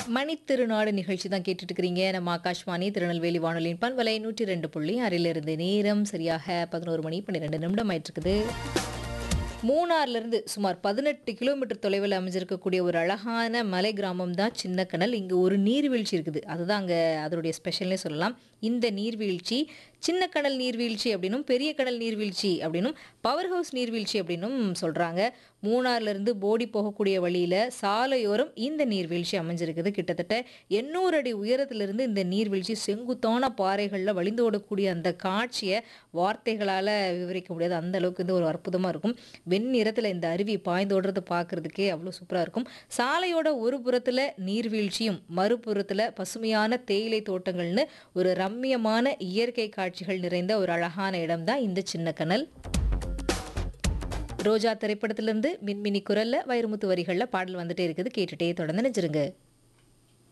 மணித்திருநாடு நிகழ்ச்சி தான் கேட்டுட்டு இருக்கிறீங்க நம்ம ஆகாஷ்வாணி திருநெல்வேலி வானொலியின் பண்பலை நூற்றி ரெண்டு புள்ளி அறையிலிருந்து நேரம் சரியாக பதினோரு மணி பன்னிரெண்டு நிமிடம் ஆயிட்டு இருக்குது மூணார்ல இருந்து சுமார் பதினெட்டு கிலோமீட்டர் தொலைவில் அமைஞ்சிருக்கக்கூடிய ஒரு அழகான மலை கிராமம் தான் சின்னக்கனல் இங்கே ஒரு நீர்வீழ்ச்சி இருக்குது அதுதான் அங்கே அதனுடைய ஸ்பெஷல்னே சொல்லலாம் இந்த நீர்வீழ்ச்சி சின்னக்கனல் நீர்வீழ்ச்சி அப்படின்னும் பெரிய கடல் நீர்வீழ்ச்சி அப்படின்னும் பவர் ஹவுஸ் நீர்வீழ்ச்சி அப்படின்னும் சொல்கிறாங்க மூணார்ல இருந்து போடி போகக்கூடிய வழியில் சாலையோரம் இந்த நீர்வீழ்ச்சி அமைஞ்சிருக்குது கிட்டத்தட்ட எண்ணூறு அடி உயரத்திலிருந்து இந்த நீர்வீழ்ச்சி செங்குத்தான பாறைகளில் வழிந்து ஓடக்கூடிய அந்த காட்சியை வார்த்தைகளால் விவரிக்க முடியாது அந்த அளவுக்கு வந்து ஒரு அற்புதமாக இருக்கும் வெண்ணிறத்தில் இந்த அருவி பாய்ந்தோடுறது பார்க்கறதுக்கே அவ்வளோ சூப்பராக இருக்கும் சாலையோட ஒரு புறத்தில் நீர்வீழ்ச்சியும் மறுபுறத்தில் பசுமையான தேயிலை தோட்டங்கள்னு ஒரு ரம்மியமான இயற்கை காட்சிகள் நிறைந்த ஒரு அழகான இடம் தான் இந்த சின்ன கனல் ரோஜா திரைப்படத்திலிருந்து மின்மினி குரல்ல வைரமுத்து வரிகளில் பாடல் வந்துட்டே இருக்குது கேட்டுட்டே தொடர்ந்து நினைச்சிருங்க